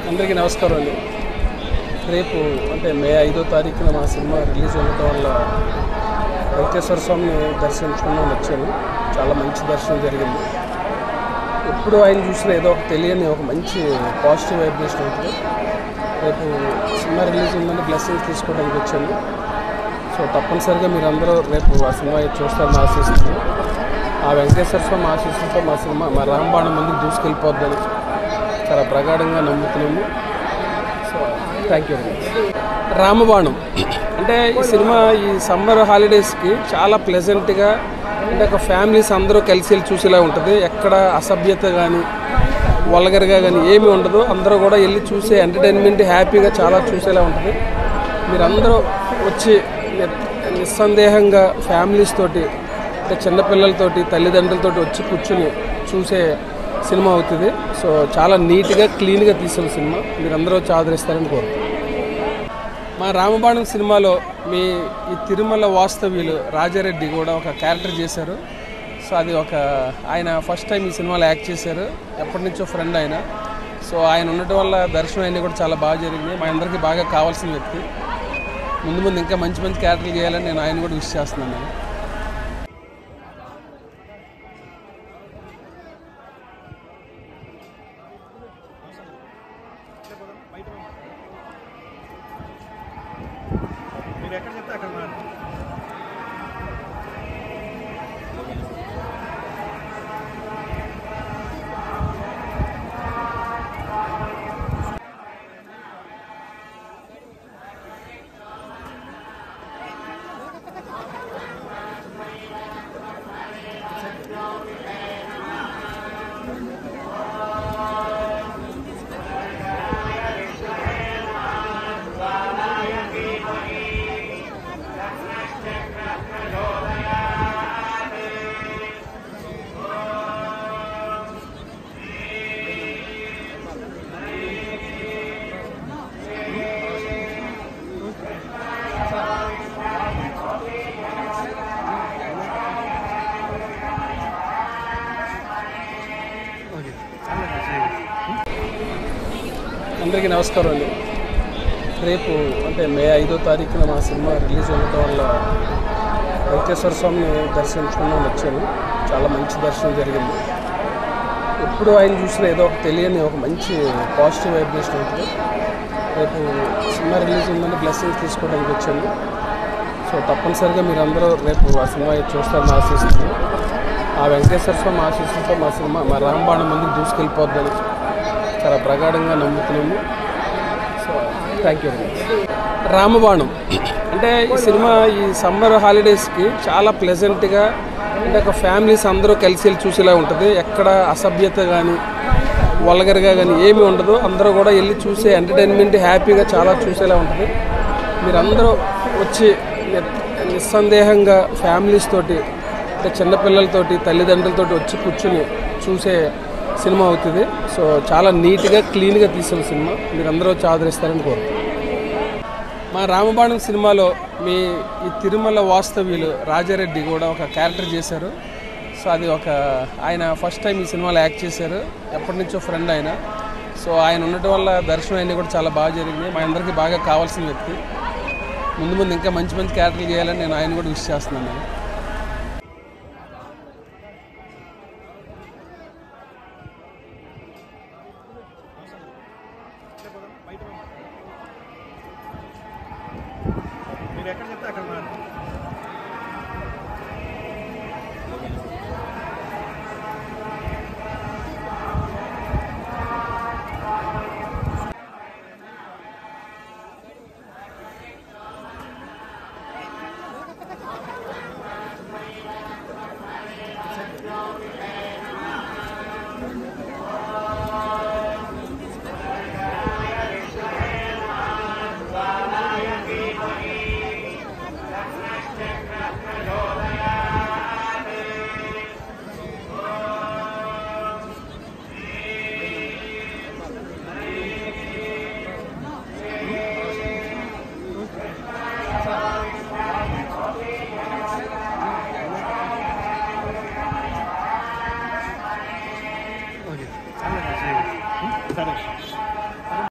అందరికీ నమస్కారం అండి రేపు అంటే మే ఐదో తారీఖున మా సినిమా రిలీజ్ అవ్వడం వల్ల వెంకటేశ్వర స్వామిని దర్శించుకున్నాను వచ్చాను చాలా మంచి దర్శనం జరిగింది ఎప్పుడు ఆయన చూసిన ఏదో ఒక తెలియని ఒక మంచి పాజిటివ్ వైబ్రేషన్ ఉంటుంది రేపు సినిమా రిలీజ్ ఉందని బ్లెస్సింగ్స్ తీసుకోవడానికి వచ్చాను సో తప్పనిసరిగా మీరు అందరూ రేపు ఆ సినిమా చూస్తారని ఆశిస్తున్నాను ఆ వెంకటేశ్వర స్వామి ఆశీస్సులతో మా సినిమా మా రాంబాణం ముందుకు దూసుకెళ్ళిపోద్దని చాలా ప్రగాఢంగా నమ్ముతున్నాము so thank you very much Ramabanam అంటే ఈ సినిమా ఈ సమ్మర్ హాలిడేస్కి చాలా ప్లెజెంట్గా అంటే ఒక ఫ్యామిలీస్ అందరూ కలిసి వెళ్ళి చూసేలా ఉంటుంది ఎక్కడ అసభ్యత కానీ వల్గర్గా కానీ ఏమీ ఉండదు అందరూ కూడా వెళ్ళి చూసే ఎంటర్టైన్మెంట్ హ్యాపీగా చాలా చూసేలా ఉంటుంది మీరందరూ వచ్చి ని- నిస్సందేహంగా ఫ్యామిలీస్ తోటి అంటే చిన్నపిల్లలతోటి తల్లిదండ్రులతోటి వచ్చి కూర్చుని చూసే సినిమా అవుతుంది సో చాలా నీట్గా క్లీన్గా తీసిన సినిమా మీరందరూ వచ్చి ఆదరిస్తారని కోరుతున్నాను మా రామబాణం సినిమాలో మీ ఈ తిరుమల వాస్తవ్యులు రాజారెడ్డి కూడా ఒక క్యారెక్టర్ చేశారు సో అది ఒక ఆయన ఫస్ట్ టైం ఈ సినిమాలో యాక్ట్ చేశారు ఎప్పటి నుంచో ఫ్రెండ్ ఆయన సో ఆయన ఉండటం వల్ల దర్శనం అన్నీ కూడా చాలా బాగా జరిగింది మా అందరికీ బాగా కావాల్సిన వ్యక్తి ముందు ముందు ఇంకా మంచి మంచి క్యారెక్టర్లు చేయాలని నేను ఆయన కూడా విష్ చేస్తున్నాను మీరు ఎక్కడ చెప్తే అక్కడ మాట అందరికీ నమస్కారం అండి రేపు అంటే మే ఐదో తారీఖున మా సినిమా రిలీజ్ అవ్వడం వల్ల వెంకటేశ్వర స్వామిని దర్శించుకున్నాను వచ్చాను చాలా మంచి దర్శనం జరిగింది ఎప్పుడు ఆయన చూసిన ఏదో ఒక తెలియని ఒక మంచి పాజిటివ్ వైబ్రేషన్ ఉంటుంది రేపు సినిమా రిలీజ్ ఉందని బ్లెస్సింగ్స్ తీసుకోవడానికి వచ్చాను సో తప్పనిసరిగా మీరు అందరూ రేపు ఆ సినిమా చూస్తారని ఆశిస్తున్నాను ఆ వెంకటేశ్వర స్వామి ఆశీస్సులతో మా సినిమా మా రాంబాణం ముందుకు దూసుకెళ్ళిపోద్దని చాలా ప్రగాఢంగా నమ్ముతున్నాము so thank you very much Ramabanam అంటే ఈ సినిమా ఈ సమ్మర్ హాలిడేస్కి చాలా ప్లెజెంట్గా అంటే ఒక ఫ్యామిలీస్ అందరూ కలిసి వెళ్ళి చూసేలా ఉంటుంది ఎక్కడ అసభ్యత కానీ వల్గర్గా కానీ ఏమీ ఉండదు అందరూ కూడా వెళ్ళి చూసే ఎంటర్టైన్మెంట్ హ్యాపీగా చాలా చూసేలా ఉంటుంది మీరందరూ వచ్చి ని- నిస్సందేహంగా ఫ్యామిలీస్ తోటి అంటే చిన్నపిల్లలతోటి తల్లిదండ్రులతోటి వచ్చి కూర్చుని చూసే సినిమా అవుతుంది సో చాలా నీట్గా క్లీన్గా తీసిన సినిమా మీరందరూ వచ్చి ఆదరిస్తారని కోరుతున్నాను మా రామబాణం సినిమాలో మీ ఈ తిరుమల వాస్తవ్యులు రాజారెడ్డి కూడా ఒక క్యారెక్టర్ చేశారు సో అది ఒక ఆయన ఫస్ట్ టైం ఈ సినిమాలో యాక్ట్ చేశారు ఎప్పటి నుంచో ఫ్రెండ్ ఆయన సో ఆయన ఉండటం వల్ల దర్శనం అన్నీ కూడా చాలా బాగా జరిగింది మా అందరికీ బాగా కావాల్సిన వ్యక్తి ముందు ముందు ఇంకా మంచి మంచి క్యారెక్టర్లు చేయాలని నేను ఆయన కూడా విష్ చేస్తున్నాను మీరు ఎక్కడ చెప్తే అక్కడ మాట సరే